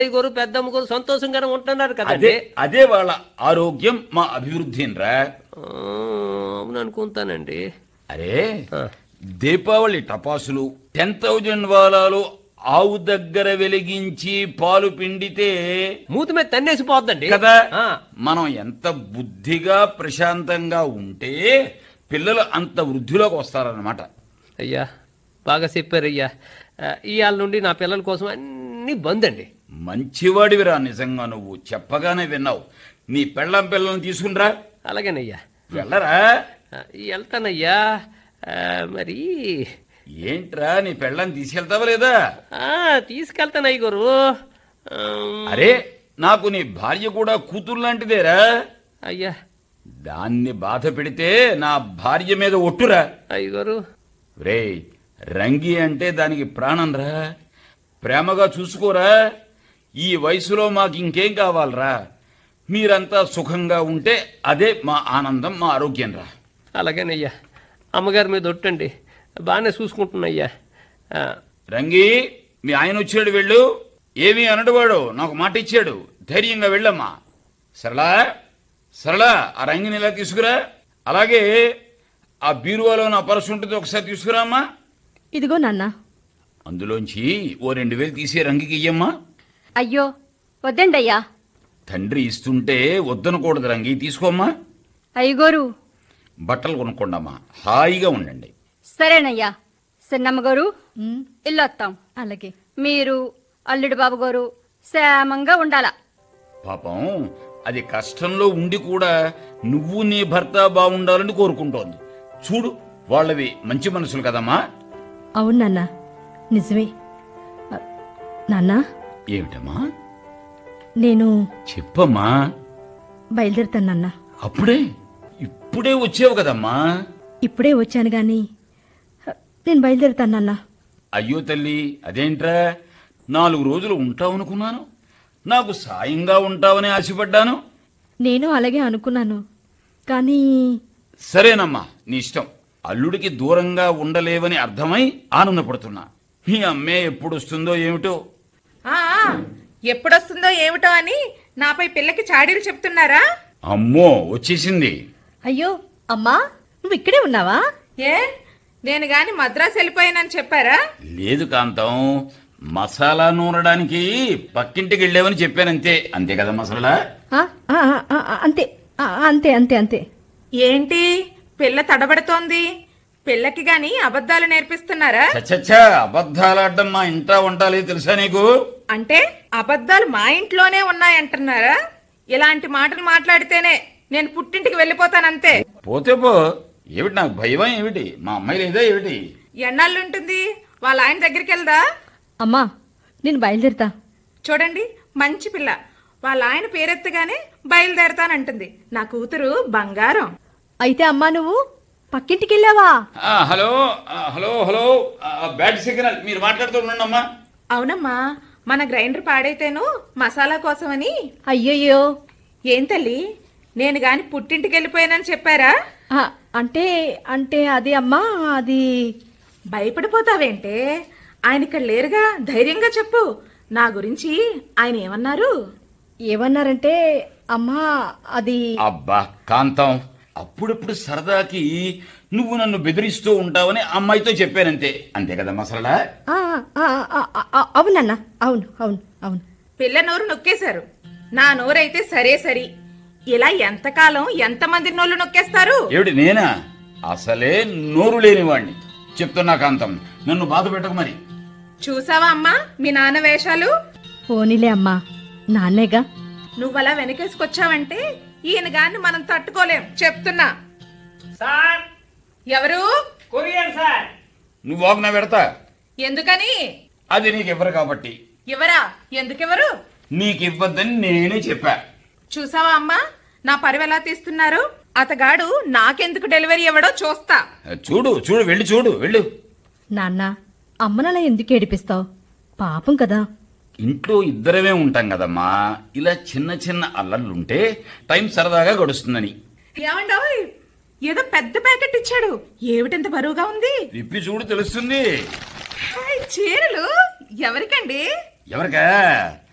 గారు పెద్దమ్మ గారు సంతోషంగానే ఉంటున్నారు అదే కదండి అదే వాళ్ళ ఆరోగ్యం మా అభివృద్ధి రా ఆ, అవును అనుకుంటానండి అరే ఆ, దీపావళి టపాసులు టెన్ థౌజండ్ వాలాలు ఆవు దగ్గర వెలిగించి పాలు పిండితే మూతి మీద తన్నేసి పోద్దండి కదా ఆ, మనం ఎంత బుద్ధిగా ప్రశాంతంగా ఉంటే పిల్లలు అంత వృద్ధిలోకి వస్తారన్నమాట అయ్యా బాగా చెప్పారయ్యా ఆ, ఇవాళ నుండి నా పిల్లల కోసం అన్ని బంద్ అండి మంచివాడివిరా నిజంగా నువ్వు చెప్పగానే విన్నావు నీ పెళ్ళం పిల్లల్ని తీసుకునిరా అలాగేనయ్యా వెళ్ళరా ఆ, వెళ్తానయ్యా ఆ, మరి ఏంట్రా నీ పెళ్ళాన్ని తీసుకెళ్తావా లేదా ఆ, తీసుకెళ్తాను అయ్యగారు ఆ, అరే నాకు నీ భార్య కూడా కూతురు లాంటిదేరా అయ్యా దాన్ని బాధ పెడితే నా భార్య మీద ఒట్టురా అయ్యగారు రే రంగి అంటే దానికి ప్రాణం రా ప్రేమగా చూసుకోరా ఈ వయసులో మాకు ఇంకేం కావాలరా మీరంతా సుఖంగా ఉంటే అదే మా ఆనందం మా ఆరోగ్యం రా అలాగేనయ్యా అమ్మగారి మీద ఒట్టండి బాగానే చూసుకుంటున్నాయ్యా ఆ, రంగి మీ ఆయన వచ్చాడు వెళ్ళు ఏమీ అనడువాడు నాకు మాట ఇచ్చాడు ధైర్యంగా వెళ్ళమ్మా సరళా సరళా ఆ రంగిని ఇలా తీసుకురా అలాగే ఆ బీరువాలో నా పర్సు ఉంటుంది ఒకసారి తీసుకురా అమ్మా ఇదిగో నాన్న అందులోంచి ఓ రెండు వేలు తీసి రంగికి ఇయ్యమ్మా అయ్యో వద్దండి అయ్యా తండ్రి ఇస్తుంటే వద్దనకూడదు రంగి తీసుకోమ్మా అయ్యగోరు బట్టలు కొనుక్కోండమ్మా హాయిగా ఉండండి సరేనయ్యా చిన్నమ్మ గారు ఇల్లొత్తాం అలాగే మీరు అల్లుడు బాబు గారు క్షేమంగా ఉండాలా పాపం అది కష్టంలో ఉండి కూడా నువ్వు నీ భర్త బాగుండాలని కోరుకుంటోంది చూడు వాళ్ళవి మంచి మనసులు కదమ్మా అవును నాన్న నిజమే అ, నాన్న ఏమిటమ్మా నేను చెప్పమ్మా బయలుదేరుతాను నాన్న అప్పుడే ఇప్పుడే వచ్చావు కదమ్మా ఇప్పుడే వచ్చాను గాని అ, నేను బయలుదేరుతాను నాన్న అయ్యో తల్లి అదేంట్రా నాలుగు రోజులు ఉంటావనుకున్నాను నాకు సాయంగా ఉంటావని ఆశపడ్డాను నేను అలాగే అనుకున్నాను కానీ సరేనమ్మా నీ ఇష్టం అల్లుడికి దూరంగా ఉండలేవని అర్థమై ఆనందపడుతున్నా మీ అమ్మే ఎప్పుడు వస్తుందో ఏమిటో ఆ ఆ, ఎప్పుడొస్తుందో ఏమిటో అని నాపై పిల్లకి చాడీలు చెప్తున్నారా అమ్మో వచ్చేసింది అయ్యో అమ్మా నువ్వు ఇక్కడే ఉన్నావా ఏ నేను గాని మద్రాసు వెళ్ళిపోయానని చెప్పారా లేదు కాంతం మసాలా నూనడానికి పక్కింటికి వెళ్ళావని చెప్పానంతే అంతే కదా మసాలా ఆ, ఆ, ఆ, ఆ, అంతే ఆ, అంతే అంతే అంతే ఏంటి పిల్ల తడబడుతోంది పిల్లకి గాని అబద్ధాలు నేర్పిస్తున్నారా చచ్చచ్చా అబద్ధాలాడడం మా ఇంటా వంటాలి తెలుసా నీకు అంటే అబద్ధాలు మా ఇంట్లోనే ఉన్నాయంటున్నారా ఇలాంటి మాటలు మాట్లాడితేనే నేను పుట్టింటికి వెళ్ళిపోతానంతే పోతే పో ఏమిటి నాకు భయమా ఏమిటి మా అమ్మాయి లేదా ఏమిటి ఎన్నాళ్ళుంటుంది వాళ్ళ ఆయన దగ్గరికి వెళ్దా అమ్మా నేను బయలుదేరుతా చూడండి మంచి పిల్ల వాళ్ళ ఆయన పేరెత్తగానే బయలుదేరతానంటుంది నా కూతురు బంగారం అయితే అమ్మా నువ్వు పక్కింటికి వెళ్ళావా ఆ, హలో ఆ, హలో హలో ఆ, బ్యాడ్ సిగ్నల్ మీరు మాట్లాడుతూ ఉండండి అమ్మా అవునమ్మా మన గ్రైండర్ పాడైతేను మసాలా కోసమని అయ్యయ్యో ఏం తల్లి నేను గాని పుట్టింటికి వెళ్ళిపోయానని చెప్పారా ఆ, అంటే అంటే అది అమ్మా అది భయపడిపోతావేంటే ఆయన ఇక్కడ లేరుగా ధైర్యంగా చెప్పు నా గురించి ఆయన ఏమన్నారు ఏమన్నారంటే అమ్మా అది అబ్బా కాంతం అప్పుడప్పుడు సరదాకి నువ్వు నన్ను బెదిరిస్తూ ఉంటావని అమ్మాయితో చెప్పానంతే అంతే కదా మసలడా ఆ, ఆ, ఆ, ఆ, ఆ, అవునన్నా అవును అవును అవును పిల్ల నోరు నొక్కేశారు నా నోరైతే సరే సరి ఇలా ఎంతకాలం ఎంతమంది నోళ్ళు నొక్కేస్తారు ఏమిటి నేనా అసలే నోరు లేనివాణ్ణి చెప్తున్నా కాంతం నన్ను బాధ పెట్టకు మరి చూసావా అమ్మా మీ నాన్న వేషాలు పోనీలే అమ్మా నాన్నేగా నువ్వలా వెనకేసుకొచ్చావంటే ఈయన గాన్ని మనం తట్టుకోలేం చెప్తున్నా సార్ ఎవరు కొరియర్ సార్ నువ్వు వాగ్న పెడతా ఎందుకని అది నీకు ఇవ్వరు కాబట్టి ఎవరా ఎందుకెవరు నీకు ఇవ్వద్దని నేనే చెప్పా చూసావా అమ్మా నా పరువు ఎలా తీస్తున్నారు అతగాడు నాకెందుకు డెలివరీ ఇవ్వడో చూస్తా చూడు చూడు వెళ్ళి చూడు వెళ్ళు నాన్న అమ్మనలా ఎందుకు ఏడిపిస్తావు పాపం కదా ఇంట్లో ఇద్దరమే ఉంటాం కదమ్మా ఇలా చిన్న చిన్న అల్లర్లుంటే టైం సరదాగా గడుస్తుందని ఏమండోయ్ ఏదో పెద్ద ప్యాకెట్ ఇచ్చాడు ఏమిటంత బరువుగా ఉంది విప్పి చూడు తెలుస్తుంది హాయ్, చీరలు ఎవరికండి ఎవరికా